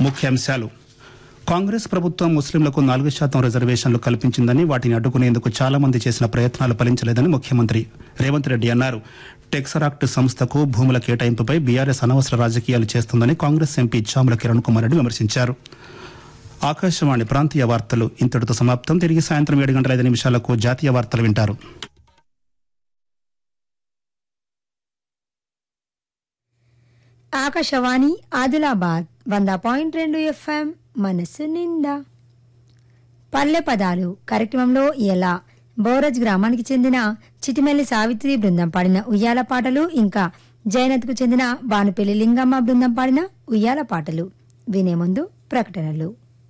ముఖ్యాంశాలు కాంగ్రెస్ ప్రభుత్వం ముస్లింలకు నాలుగు శాతం రిజర్వేషన్లు కల్పించిందని వాటిని అడ్డుకునేందుకు చాలా మంది చేసిన ప్రయత్నాలు ఫలించలేదని ముఖ్యమంత్రి రేవంత్ రెడ్డి అన్నారు టెక్సరాక్ట్ సంస్థకు భూముల కేటాయింపుపై బీఆర్ఎస్ అనవసర రాజకీయాలు చేస్తుందని కాంగ్రెస్ ఎంపీ చాముల కిరణ్ కుమార్ రెడ్డి విమర్శించారు ఆకాశవాణి ప్రాంతీయ వార్తలు ఇంతటితో సమాప్తం తిరిగి సాయంత్రం ఏడు గంటల ఐదు నిమిషాలకు జాతీయ వార్తలు వింటారు ఆకాశవాణి ఆదిలాబాద్ వంద పాయింట్ రెండు ఎఫ్ఎం మనసు నిండా పల్లె పదాలు కార్యక్రమంలో ఎలా బోరజ్ గ్రామానికి చెందిన చిటిమెల్లి సావిత్రి బృందం పాడిన ఉయ్యాల పాటలు ఇంకా జయనత్కు చెందిన బానుపల్లి లింగమ్మ బృందం పాడిన ఉయ్యాల పాటలు వినే ముందు ప్రకటనలు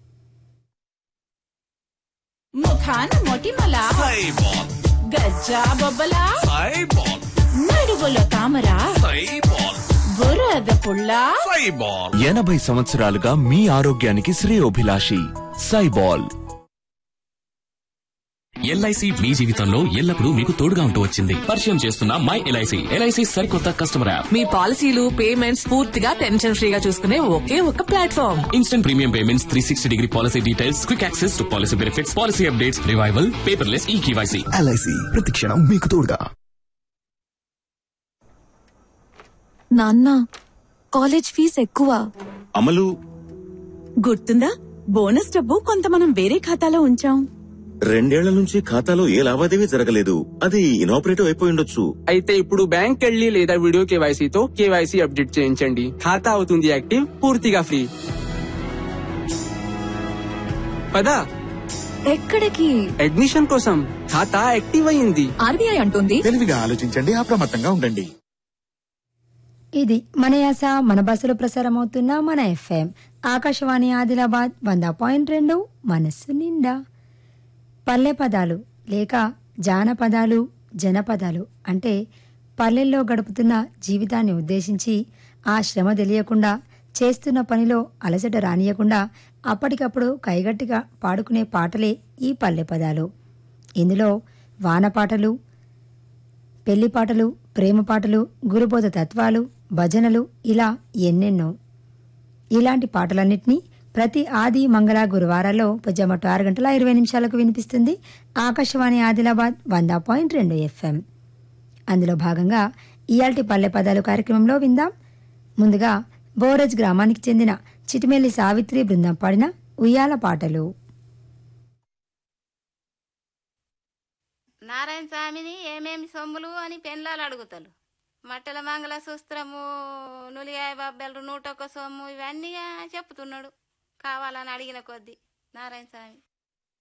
ముఖాన మొటిమల సైబాల్ గజ్జా బొబ్బల సైబాల్ నడువులో తామర సైబాల్ బురద పుల్ల సైబాల్ ఎనభై సంవత్సరాలుగా మీ ఆరోగ్యానికి శ్రేయోభిలాషి సైబాల్ ఎల్ఐసి మీ జీవితంలో ఎల్లప్పుడూ మీకు తోడుగా ఉంటూ వచ్చింది పరిచయం చేస్తున్న మై ఎల్ఐసి ఎల్ఐసి సరికొత్త కస్టమర్ యాప్ మీ పాలసీలు పేమెంట్స్ పూర్తిగా టెన్షన్ ఫ్రీగా చూసుకునే ఒకే ఒక platform instant premium payments three sixty degree policy details quick access to policy benefits policy updates revival paperless e KYC LIC ప్రతిక్షణం మీకు తోడుగా నాన్న కాలేజ్ ఫీజు ఎక్కువ అమలు గుర్తుందా బోనస్ డబ్బు కొంత మనం వేరే ఖాతాలో ఉంచాం రెండేళ్ల నుంచి ఖాతాలో ఏ లావాదేవీ జరగలేదు అది ఇనాపరేటివ్ అయిపోయి ఉండొచ్చు అయితే ఇప్పుడు బ్యాంక్ వెళ్ళి లేదా వీడియో కేవైసీతో కేవైసీ అప్డేట్ చేయించండి ఖాతా అవుతుంది యాక్టివ్ పూర్తిగా ఫ్రీ పదా ఎక్కడికి అడ్మిషన్ కోసం ఖాతా యాక్టివ్ అయింది ఆర్బీఐ అంటుంది తెలివిగా ఆలోచించండి అప్రమత్తంగా ఉండండి ఇది మన యాస మన బస్సులో ప్రసారం అవుతున్న మన ఎఫ్ఎం ఆకాశవాణి ఆదిలాబాద్ వంద పాయింట్ రెండు మనస్సు నిండా పల్లె పదాలు లేక జానపదాలు జనపదాలు అంటే పల్లెల్లో గడుపుతున్న జీవితాన్ని ఉద్దేశించి ఆ శ్రమ తెలియకుండా చేస్తున్న పనిలో అలసట రానియకుండా అప్పటికప్పుడు కైగట్టిగా పాడుకునే పాటలే ఈ పల్లె పదాలు ఇందులో వాన పాటలు పెళ్లి పాటలు ప్రేమ పాటలు గురుబోధ తత్వాలు భజనలు ఇలా ఎన్నెన్నో ఇలాంటి పాటలన్నింటినీ ప్రతి ఆది మంగళ గురువారాల్లో పొద్దుమట్టు ఆరు గంటల ఇరవై నిమిషాలకు వినిపిస్తుంది ఆకాశవాణి ఆదిలాబాద్ వంద పాయింట్ రెండు ఎఫ్ఎం అందులో భాగంగా ఇయాల్టి పల్లె పదాలు కార్యక్రమంలో విందాం ముందుగా బోరజ్ గ్రామానికి చెందిన చిటిమెల్లి సావిత్రి బృందం పాడిన ఉయ్యాల పాటలు నారాయణ స్వామిని ఏమేమి సొమ్ములు అని పెన్లాలు అడుగుతారు మట్టల మంగళ సూస్త్రము నులియాయ బాబ్బెలు నూటొక్క సొమ్ము ఇవన్నీ చెప్తున్నాడు కావాలని అడిగిన కొద్దీ నారాయణ స్వామి